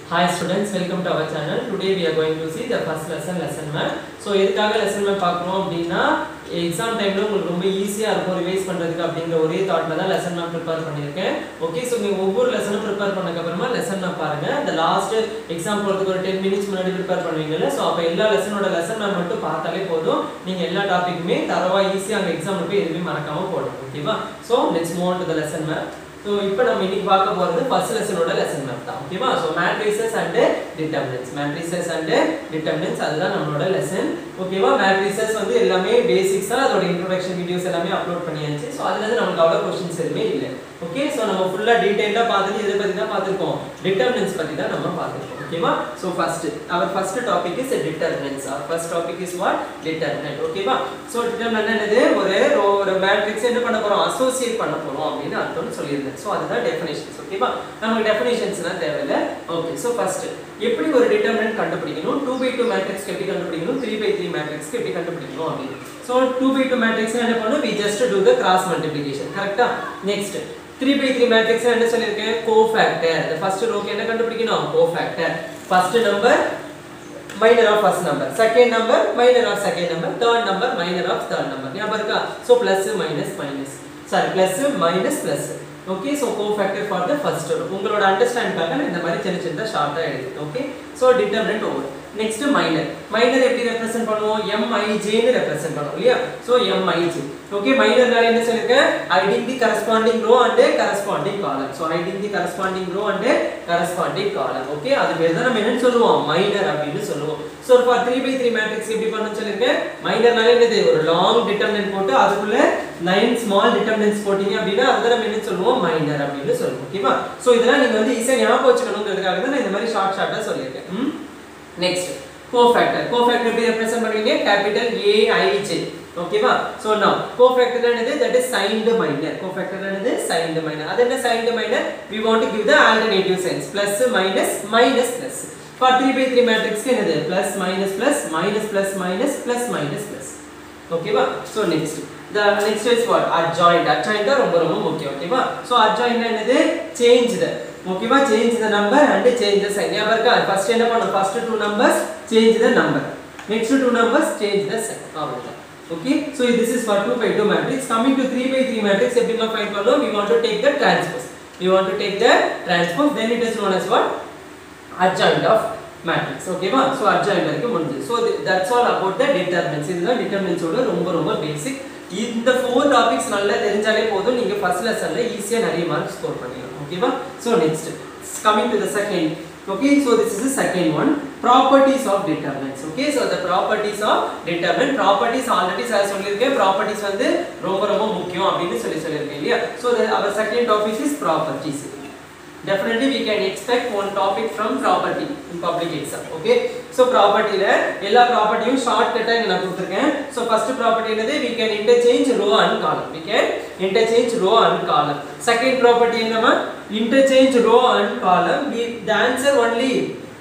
Hi students, welcome to our channel. Today we are going to see the first lesson, lesson map. So எதுக்காக lesson map பார்க்குறோம் அப்படின்னா exam டைமில் உங்களுக்கு ரொம்ப ஈஸியாக இருக்கும் ரிவைஸ் பண்ணுறதுக்கு அப்படிங்கிற ஒரே தாட்டில் தான் லெசன் மேப் ப்ரிப்பேர் பண்ணியிருக்கேன் ஓகே ஸோ நீங்கள் ஒவ்வொரு லெசனும் ப்ரிப்பேர் பண்ணக்கப்புறமா லெசன் மேப் பாருங்கள் இந்த லாஸ்ட் எக்ஸாம் போகிறதுக்கு ஒரு டென் மினிட்ஸ் முன்னாடி ப்ரிப்பேர் பண்ணுவீங்கல்ல ஸோ அப்போ எல்லா லெசனோட லெசன் மேப் மட்டும் பார்த்தாலே போதும் நீங்கள் எல்லா டாப்பிக்குமே தரவாக ஈஸியாக அங்கே எக்ஸாமில் போய் எதுவுமே மறக்காமல் போடணும் ஓகேவா so let's move to the lesson map so இப்போ நம்ம இன்னைக்கு பார்க்க போகிறது ஃபர்ஸ்ட் லெசனோட லெசன் மேப் தான் ஓகேவா so matrices and determinants matrices and determinants அதுதான் நம்மளோட லெசன் ஓகேவா மேட்ரிசஸ் வந்து எல்லாமே பேசிக்ஸாக அதோட இன்ட்ரோடக்ஷன் வீடியோஸ் எல்லாமே அப்லோட் பண்ணியாச்சு ஸோ அதுலேருந்து நமக்கு அவ்வளோ கொஸ்டின்ஸ் எதுவுமே இல்லை ஓகே ஸோ நம்ம ஃபுல்லாக டீட்டெயிலாக பார்த்துட்டு இதை பற்றி தான் பார்த்துருக்கோம் டிட்டர்மினன்ஸ் பற்றி தான் நம்ம பார்த்துருக்கோம் ஓகேவா so first our first topic is determinants our first topic is what determinant ஓகேவா ஸோ டிட்டர்மினன்ட் என்னது ஒரு ஒரு மேட்ரிக்ஸ் என்ன பண்ண போகிறோம் அசோசியேட் பண்ண போகிறோம் அப்படின்னு அர்த்தம்னு சொல்லியிருந்தேன் ஸோ அதுதான் டெஃபினேஷன்ஸ் ஓகேவா நமக்கு டெஃபினேஷன்ஸ்லாம் தேவையில்லை ஓகே ஸோ ஃபர்ஸ்ட் எப்படி ஒரு டிட்டர்மினன்ட் கண்டுபிடிக்கணும் டூ பை டூ மேட்ரிக்ஸ்க்கு எப்படி கண்டுபிடிக்கணும் த்ரீ பை த்ரீ மேட்ரிக்ஸ்க்கு எப்படி கண்டுபிடிக்கணும் அப்படின்னு so two by two matrix என்ன பண்ணணும் we just do the cross multiplication correct next three by three matrix என்ன சொல்லியிருக்கேன் கோஃபேக்டர் இந்த ஃபர்ஸ்ட் ரோக்கு என்ன கண்டுபிடிக்கணும் cofactor first number minor of first number second number minor of second number third number minor of third number ஞாபகம் இருக்கா so plus minus minus sorry plus minus plus okay so cofactor for the first row உங்களோட அண்டர்ஸ்டாண்டிங்காக நான் இந்த மாதிரி சின்ன சின்ன ஷார்ட்டாக எழுதுறேன் okay so determinant over next minor minor எப்படி ரெப்ரசென்ட் பண்ணுவோம் எம்ஐஜேன்னு ரெப்ரசென்ட் பண்ணுவோம் இல்லையா ஸோ எம்ஐஜே ஓகே மைனர்னால என்ன சொல்லிருக்கேன் hiding the corresponding row and corresponding column so hiding the corresponding row and corresponding column okay அது பேர் தான் நம்ம என்னன்னு சொல்லுவோம் மைனர் அப்படின்னு சொல்லுவோம் so for three by three matrix எப்படி பண்ணணும்னு சொல்லியிருக்கேன் மைனர்னால என்னது ஒரு லாங் டிட்டர்மினன்ட் போட்டு அதுக்குள்ள நைன் ஸ்மால் டிட்டர்மினன்ட்ஸ் போட்டீங்க அப்படின்னா அதுதான் நம்ம என்ன சொல்லுவோம் மைனர் அப்படின்னு சொல்லுவோம் ஓகேவா ஸோ இதெல்லாம் நீங்க வந்து ஈஸியாக ஞாபகம் வச்சுக்கணுங்கிறதுக்காக தான் நான் இந்த மாதிரி ஷார்ட் ஷார்ட்டாக சொல்லியிருக்கேன் நெக்ஸ்ட் கோஃபேக்டர் கோஃபேக்டர் எப்படி ரெப்ரசென்ட் பண்ணுவீங்க கேபிட்டல் ஏ ஐ ஜே ஓகேவா சோ நவ கோஃபேக்டர் என்னது that is signed minor cofactor என்னது சைன்டு மைனர் அது என்ன signed minor we want to give the alternative signs plus minus minus plus for 3 by 3 matrix க்கு என்னது plus minus plus minus plus minus plus minus plus ஓகேவா so next the next is what adjoint adjoint தான் ரொம்ப ரொம்ப முக்கியம் ஓகேவா so adjoint என்னது change the ஓகேவா change the number and change the sign ஞாபகம் இருக்கா ஃபர்ஸ்ட் என்ன பண்ணணும் first two numbers change the number next two numbers change the sign அவ்வளவுதான் okay so this is for 2 by 2 matrix coming to 3 by 3 matrix எப்படிமா find பண்ணோம் we want to take the transpose we want to take the transpose then it is known as what adjoint of matrix ஓகேவா so adjoint வரைக்கும் முடிஞ்சது so that's all about the determinants இதுதான் determinants ஓட ரொம்ப ரொம்ப பேசிக் இந்த four topics நல்லா தெரிஞ்சாலே போதும் நீங்க ஃபர்ஸ்ட் லெசன்ல ஈஸியா நிறைய மார்க் ஸ்கோர் பண்ணிடலாம் ஓகேவா so next coming to the second okay so this is the second one properties of determinants okay so the properties of determinant properties already sir சொல்லியிருக்கேன் properties வந்து ரொம்ப ரொம்ப முக்கியம் அப்படின்னு சொல்லி சொல்லியிருக்கேன் இல்லையா so the, our second topic is properties definitely we can expect one topic from property in public exam okay so property ல எல்லா ப்ராப்பர்ட்டியும் ஷார்ட் கட்டா இங்க நான் கொடுத்திருக்கேன் so first property என்னது we can interchange row and column we can interchange row and column second property என்னமா interchange row and column we the answer only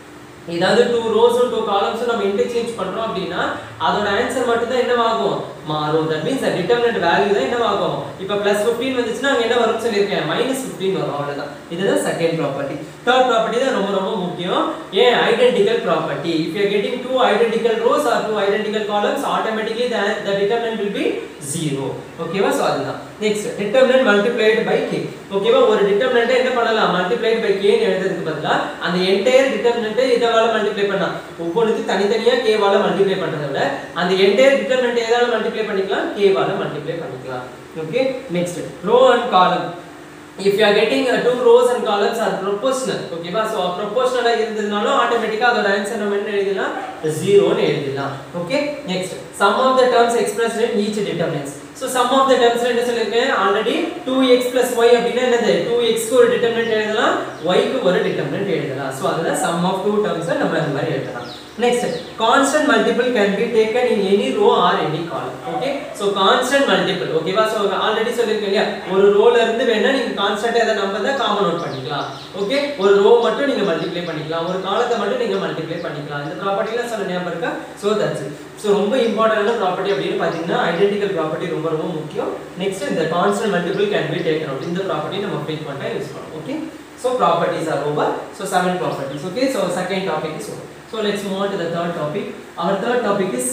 ஏதாவது two ரோஸும் two காலம்ஸும் நம்ம இன்டர்சேஞ்ச் பண்றோம் அப்படின்னா அதோட ஆன்சர் மட்டும் தான் என்னவாகும் மாறும் தட் மீன்ஸ் டிட்டர்மினன்ட் வேல்யூ தான் என்னவாகும் இப்போ பிளஸ் ஃபிஃப்டீன் வந்துச்சுன்னா அங்கே என்ன வரும்னு சொல்லியிருக்கேன் மைனஸ் ஃபிஃப்டீன் வரும் அவ்வளோதான் இதுதான் செகண்ட் ப்ராப்பர்ட்டி தேர்ட் ப்ராப்பர்ட்டி தான் ரொம்ப ரொம்ப முக்கியம் ஏன் identical property if you getting two identical rows or two identical columns automatically the determinant will be zero ஓகேவா ஸோ அதுதான் next determinant multiplied by k ஓகேவா ஒரு டிட்டர்மினன்ட்டை என்ன பண்ணலாம் மல்டிப்ளைடு பை கேன்னு எழுதுறதுக்கு பதிலாக அந்த என்டையர் டிட்டர்மினன்ட்டை இதவால மல்டிப்ளை பண்ணலாம் ஒவ்வொன்றுக்கு தனித்தனியா கேவால மல்டிப்ளை பண்றதை விட அந்த என்டையர் டிட்டர்மினன்ட் எதால மல்டிப்ளை பண்ணிக்கலாம் கேவால மல்டிப்ளை பண்ணிக்கலாம் okay next row and column if you are getting uh, two rows and columns are proportional ஓகேவா சோ proportional ஆ இருந்ததுனாலும் ஆட்டோமேட்டிக்கா அதோட ஆன்சர் நம்ம என்ன எழுதலாம் 0 னு எழுதலாம் okay next sum of the terms expressed in each determinants so sum of the terms என்ன சொல்லிருக்கேன் ஆல்ரெடி 2x y அப்படினா என்னது 2x க்கு ஒரு டிட்டர்மினன்ட் எழுதலாம் y க்கு ஒரு டிட்டர்மினன்ட் எழுதலாம் சோ அதுதான் sum of two terms நம்ம இந்த மாதிரி எழுதலாம் next constant multiple can be taken in any row or any column okay so constant multiple ஓகேவா சோ ஆல்ரெடி சொல்லிருக்கேன் இல்லையா ஒரு ரோல இருந்து வேணா நீங்க கான்ஸ்டன்ட்டா எதை நம்பர் தான் காமன் அவுட் பண்ணிக்கலாம் ஓகே ஒரு ரோ மட்டும் நீங்க மல்டிப்ளை பண்ணிக்கலாம் ஒரு காலத்தை மட்டும் நீங்க மல்டிப்ளை பண்ணிக்கலாம் இந்த ப்ராப்பர்ட்டிலாம் சொல்ல ஞாபகம் இருக்கா சோ தட்ஸ் இட் ஸோ ரொம்ப இம்பார்ட்டன்டான ப்ராப்பர்ட்டி அப்படின்னு பார்த்தீங்கன்னா ஐடென்டிக்கல் ப்ராப்பர்ட்டி ரொம்ப ரொம்ப முக்கியம் நெக்ஸ்ட் இந்த constant multiple can be taken out இந்த ப்ராப்பர்ட்டி நம்ம ஃபில் பண்ணா யூஸ் பண்ணுவோம் okay So properties are over. So seven properties. Okay. So second topic is over. So let's move on to the third topic. Our third topic is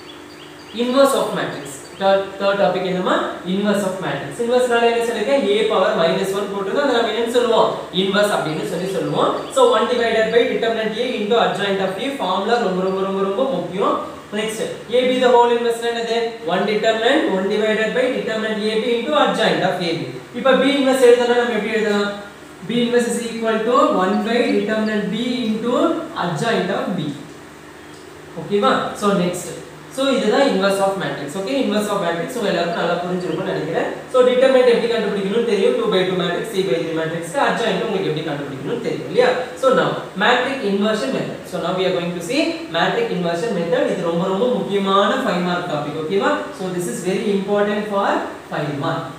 inverse of matrix. Third, third topic என்னமா inverse of matrix. Inverse நால என்ன சொல்லிருக்கேன் a power minus 1 போட்டுருந்தா அதை நம்ம என்ன சொல்லுவோம் inverse அப்படின்னு சொல்லி சொல்லுவோம். So 1 divided by determinant a into adjoint of a formula ரொம்ப ரொம்ப ரொம்ப ரொம்ப முக்கியம். Next, AB the whole inverse என்னது 1 determinant 1 divided by determinant AB into adjoint of AB. இப்போ B inverse எழுதணும்னா நம்ம எப்படி எழுதலாம்? B inverse is equal to 1 by determinant B into adjoint of B. ஓகேவா ஸோ நெக்ஸ்ட் ஸோ இதுதான் inverse of matrix okay inverse of matrix உங்க எல்லாருக்கும் நல்லா புரிஞ்சிருக்கும்னு நினைக்கிறேன் ஸோ டிட்டர்மெண்ட் எப்படி கண்டுபிடிக்கணும்னு தெரியும் two by two matrix three by three matrix adjoint உங்களுக்கு எப்படி கண்டுபிடிக்கணும்னு தெரியும் இல்லையா so now matrix inversion method so now we are going to see matrix inversion method இது ரொம்ப ரொம்ப முக்கியமான ஃபைவ் மார்க் டாபிக் ஓகேவா so this is very important for five mark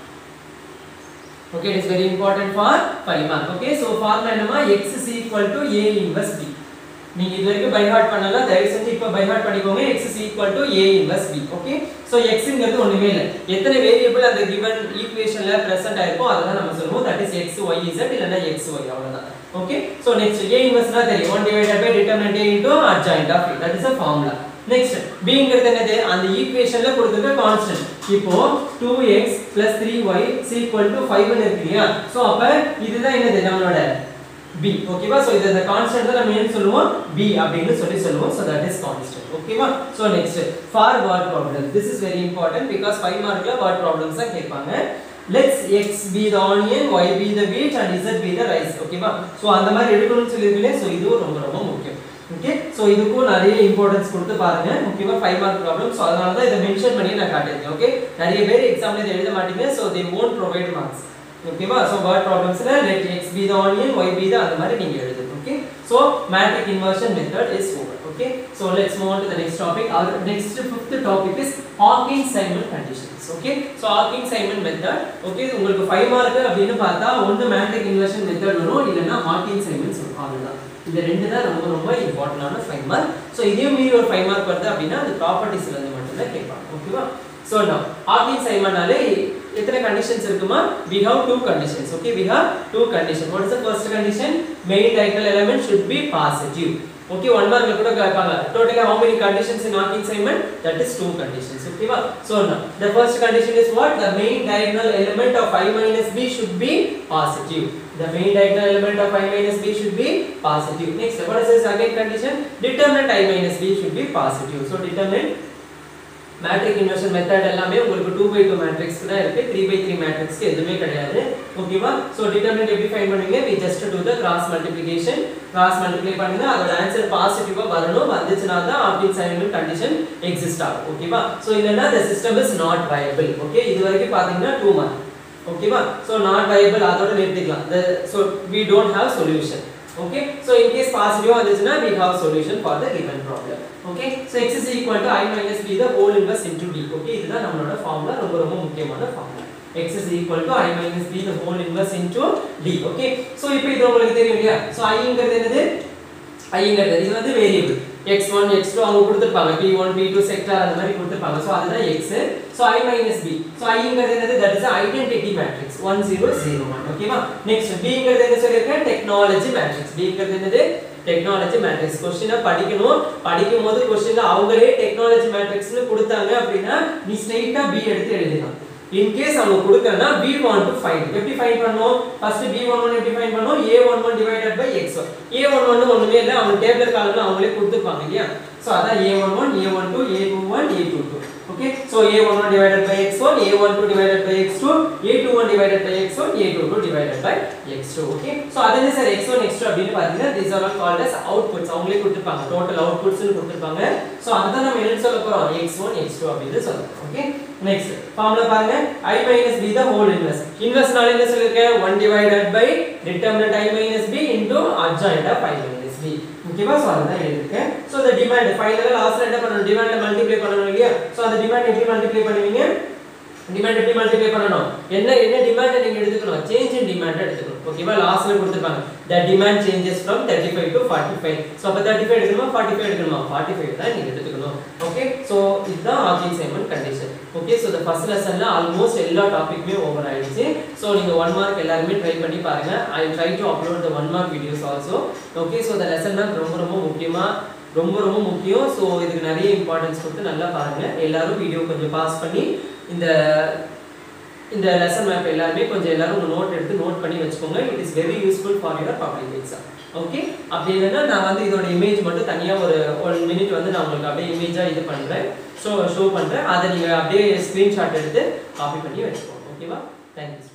okay it is very important for 5 mark okay so formula என்னமா x is equal to a inverse b நீங்க இது வரைக்கும் by heart பண்ணல தயவு செஞ்சு இப்ப பை ஹார்ட் பண்ணிக்கோங்க x is equal to a inverse b okay so x ங்கிறது ஒண்ணுமே இல்ல எத்தனை வேரியபிள் அந்த given ஈக்குவேஷன்ல பிரசன்ட் ஆயிருக்கோ அததான் நம்ம சொல்லுவோம் that is x y z இல்லனா x y அவ்வளவுதான் okay so next a inverse னா தெரியும் 1 divided by determinant a into adjoint of a that is a formula next b ங்கிறது என்னது அந்த ஈக்குவேஷன்ல கொடுத்திருக்க கான்ஸ்டன்ட் இப்போ 2x 3y is equal to 5 ன்னு இருக்கு இல்லையா சோ அப்ப இதுதான் என்னது நம்மளோட b ஓகேவா சோ இது அந்த கான்ஸ்டன்ட் தான் நம்ம என்ன சொல்லுவோம் b அப்படின்னு சொல்லி சொல்லுவோம் சோ தட் இஸ் கான்ஸ்டன்ட் ஓகேவா so next for word problem this is very important because 5 மார்க்ல வேர்ட் ப்ராப்ளம்ஸ் தான் கேட்பாங்க let's x be the onion y be the wheat and z be the rice ஓகேவா so அந்த மாதிரி எடுக்கணும்னு சொல்லிருக்கீங்களே so இதுவும் ரொம்ப ரொம்ப முக்கியம் ஓகே சோ இதுக்கும் நிறைய இம்பார்ட்டன்ஸ் கொடுத்து பாருங்க முக்கியமா 5 மார்க் ப்ராப்ளம் சோ அதனால தான் இதை மென்ஷன் பண்ணி நான் காட்டியிருக்கேன் ஓகே நிறைய பேர் எக்ஸாம்ல இதை எழுத மாட்டீங்க so they won't provide marks ஓகேவா சோ வேர்ட் ப்ராப்ளம்ஸ்ல let x be the onion y be the அந்த மாதிரி நீங்க எழுதணும் okay so matrix inversion method is over okay so let's move on to the next topic our next fifth topic is Hawking Simon conditions okay so Hawking Simon method okay உங்களுக்கு 5 mark அப்படின்னு பார்த்தா ஒன்னு matric inversion method வரும் இல்லனா Hawking Simon சொல்லுவாங்க அவ்வளவுதான் இந்த ரெண்டு தான் ரொம்ப ரொம்ப இம்பார்ட்டன்டான ஃபைவ் மார்க் ஸோ இதையும் மீறி ஒரு ஃபைவ் மார்க் வருது அப்படின்னா அது ப்ராப்பர்ட்டிஸ்ல இருந்து மட்டும்தான் கேட்பாங்க ஓகேவா ஸோ now Hawking Simonனாலே எத்தனை கண்டிஷன்ஸ் இருக்குமா we have two conditions okay we have two condition what is the first condition main diagonal element should be positive okay one mark கூட கேட்பாங்க totally how many conditions in Hawking Simon that is two conditions okay வா so now the first condition is what the main diagonal element of i minus b should be positive the main diagonal element of i minus b should be positive next what is the second condition determinant i minus b should be positive so determinant matrix inversion method எல்லாமே உங்களுக்கு 2 by 2 matrix தான் இருக்கு 3 by 3 மேட்ரிக்ஸ்க்கு எதுவுமே கிடையாது ஓகேவா so determinant எப்படி find பண்ணுவீங்க we just do the cross multiplication cross multiply பண்ணுங்க அதோட ஆன்சர் பாசிட்டிவா வரணும் வந்துச்சுனா தான் ஆப்டிக் சைமன் கண்டிஷன் எக்ஸிஸ்ட் ஆகும் ஓகேவா சோ இல்லனா the system is not viable okay இது வரைக்கும் பாத்தீங்கன்னா 2 மார்க் ஓகேவா சோ not viable அதோட நிறுத்திக்கலாம் the so we don't have solution okay so in case positive வந்துச்சுனா we have solution for the given problem okay so x is equal to i minus b the whole inverse into d okay இதுதான் நம்மளோட formula ரொம்ப ரொம்ப முக்கியமான formula x is equal to i minus b the whole inverse into d okay so இப்போ இது உங்களுக்கு தெரியும் இல்லையா so i ங்கிறது என்னது i ங்கிறது இது வந்து வேரியபிள் x1 x2 அவங்க கொடுத்திருப்பாங்க p1 p2 செக்டார் அந்த மாதிரி கொடுத்திருப்பாங்க சோ அதுதான் x so i minus b so i ங்கிறது என்னது that is identity matrix 1001 ஓகேவா நெக்ஸ்ட் b ங்கிறது என்ன சொல்லிருக்கேன் டெக்னாலஜி மேட்ரிக்ஸ் b ங்கிறது என்னது டெக்னாலஜி மேட்ரிக்ஸ் கொஸ்டினை படிக்கணும் படிக்கும் போது கொஸ்டின்ல அவங்களே டெக்னாலஜி மேட்ரிக்ஸ்னு கொடுத்தாங்க அப்படின்னா நீ ஸ்ட்ரைட்டா b எடுத்து எழுதிடலாம் இன் கேஸ் அவங்க கொடுக்கறனா b want to find எப்படி ஃபைண்ட் பண்ணுவோம் ஃபர்ஸ்ட் b11 எப்படி ஃபைண்ட் பண்ணுவோம் a11 divided by x1 a11 ஒண்ணுமே இல்ல அவங்க டேபிள் காலம்ல அவங்களே கொடுத்துப்பாங்க இல்லையா சோ அதான் a11 a12 a21 a22 okay so a11 divided by x1 a12 divided by x2 a21 divided by x1 a22 divided by x2 okay so அது என்ன sir x1 x2 அப்படினு பாத்தீங்கன்னா these are all called as outputs அவங்களே கொடுத்திருப்பாங்க total outputs னு கொடுத்திருப்பாங்க so அத நம்ம என்ன சொல்ல போறோம் x1 x2 அப்படினு சொல்றோம் okay next ஃபார்முலா பாருங்க i minus b the whole inverse inverse நால என்ன சொல்லிருக்கேன் 1 divided by determinant i minus b into adjoint of i minus b ஓகேவா சோ அதுதான் எழுதிருக்கேன் சோ the demand ஃபைனலா லாஸ்ட்ல என்ன பண்ணனும் டிமாண்ட மல்டிப்ளை பண்ணனும் இல்லையா சோ அந்த டிமாண்ட் எப்படி மல்டிப்ளை பண்ணுவீங்க டிமாண்ட் எப்படி மல்டிப்ளை பண்ணனும் என்ன என்ன டிமாண்ட் நீங்க எடுத்துக்கணும் சேஞ்ச் இன் டிமாண்ட் டிமாண்ட் எடுத்துக்கணும் ஓகேவா லாஸ்ட்ல கொடுத்துருப்பாங்க the demand changes from thirty five to forty five so அப்போ தேர்ட்டி ஃபைவ் எடுக்கணுமா ஃபார்ட்டி ஃபைவ் எடுக்கணுமா ஃபார்ட்டி ஃபைவ் தான் நீங்கள் எடுத்துக்கணும் ஓகே ஸோ இதுதான் ஆப்ஜெக்ட் சைமன் கண்டிஷன் ஓகே ஸோ இந்த ஃபர்ஸ்ட் லெசன்ல ஆல்மோஸ்ட் எல்லா டாபிக்குமே ஓவர் ஆயிடுச்சு ஸோ நீங்கள் ஒன் மார்க் எல்லாருமே ட்ரை பண்ணி பாருங்க I try to upload the one mark videos also okay so இந்த லெசன் தான் ரொம்ப ரொம்ப முக்கியமாக ரொம்ப ரொம்ப முக்கியம் ஸோ இதுக்கு நிறைய இம்பார்ட்டன்ஸ் கொடுத்து நல்லா பாருங்க எல்லாரும் வீடியோ கொஞ்சம் பாஸ் பண்ணி இந்த இந்த லெசன் மேப் எல்லாருமே கொஞ்சம் எல்லாரும் உங்க நோட் எடுத்து நோட் பண்ணி வச்சுக்கோங்க it is very useful for your public exam okay அப்படி இல்லைன்னா நான் வந்து இதோட இமேஜ் மட்டும் தனியாக ஒரு ஒன் மினிட் வந்து நான் உங்களுக்கு அப்படியே இமேஜாக இது பண்ணுறேன் ஸோ ஷோ பண்ணுறேன் அதை நீங்கள் அப்படியே ஸ்க்ரீன்ஷாட் எடுத்து காப்பி பண்ணி வச்சுக்கோங்க ஓகேவா தேங்க்யூ